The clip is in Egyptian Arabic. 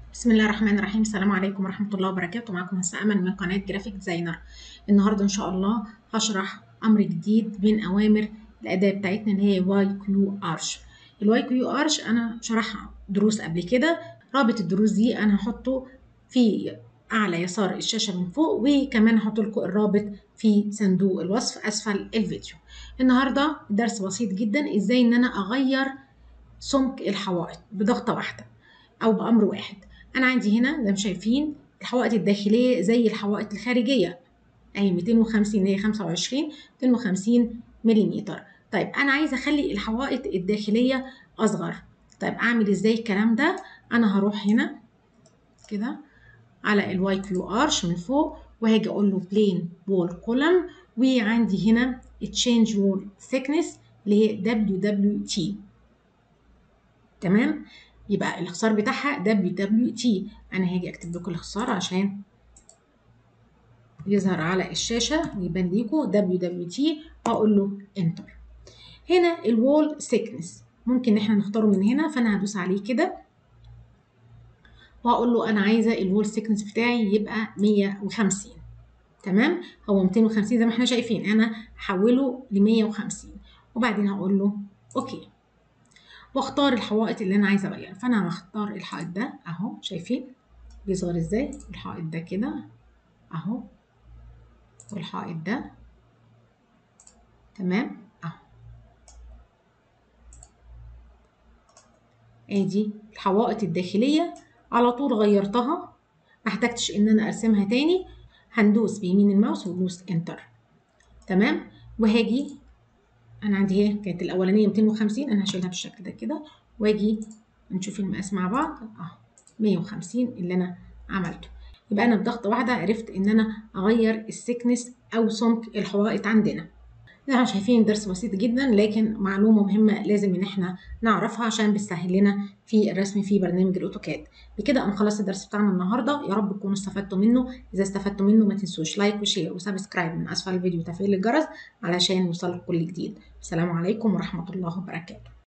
بسم الله الرحمن الرحيم السلام عليكم ورحمة الله وبركاته معكم هسه أمل من قناة جرافيك ديزاينر النهاردة إن شاء الله هشرح أمر جديد من أوامر الأداة بتاعتنا اللي هي واي كيو أرش الواي كيو أرش أنا شرحها دروس قبل كده رابط الدروس دي أنا هحطه في أعلى يسار الشاشة من فوق وكمان هحط لكم الرابط في صندوق الوصف أسفل الفيديو النهاردة درس بسيط جدا إزاي إن أنا أغير سمك الحوائط بضغطة واحدة أو بأمر واحد انا عندي هنا زي ما شايفين الحوائط الداخليه زي الحوائط الخارجيه اهي 250 هي 25 250 ملم طيب انا عايزه اخلي الحوائط الداخليه اصغر طيب اعمل ازاي الكلام ده انا هروح هنا كده على الواي كيو ارش من فوق وهاجي اقول له بلين وول كولم وعندي هنا تشينج وول ثيكنس اللي هي دبليو دبليو تي تمام يبقى الاختصار بتاعها WWT انا هاجي اكتب لكم الاختصار عشان يظهر على الشاشه ويبان لكم WWT واقول له انتر هنا الوول سيكنس ممكن احنا نختاره من هنا فانا هدوس عليه كده وهقول له انا عايزه الوول سيكنس بتاعي يبقى 150 تمام هو 250 زي ما احنا شايفين انا هحوله ل 150 وبعدين هقول له اوكي واختار الحوائط اللي انا عايزه اغيرها فانا هختار الحائط ده اهو شايفين بيصغر ازاي الحائط ده كده اهو والحائط ده تمام اهو ادي الحوائط الداخليه على طول غيرتها ما احتجتش ان انا ارسمها تاني هندوس بيمين الماوس وندوس انتر تمام وهاجي انا عندي هي كانت الاولانيه 250 انا هشيلها بالشكل ده كده واجي نشوف المقاس مع بعض اهو 150 اللي انا عملته يبقى انا بضغطه واحده عرفت ان انا اغير السكنس او سمك الحوائط عندنا احنا شايفين درس بسيط جدا لكن معلومه مهمه لازم ان احنا نعرفها عشان بتسهل لنا في الرسم في برنامج الاوتوكاد بكده انا خلصت الدرس بتاعنا النهارده يا رب تكونوا استفدتوا منه اذا استفدتوا منه ما تنسوش لايك وشير وسبسكرايب من اسفل الفيديو وتفعيل الجرس علشان يوصلك كل جديد السلام عليكم ورحمه الله وبركاته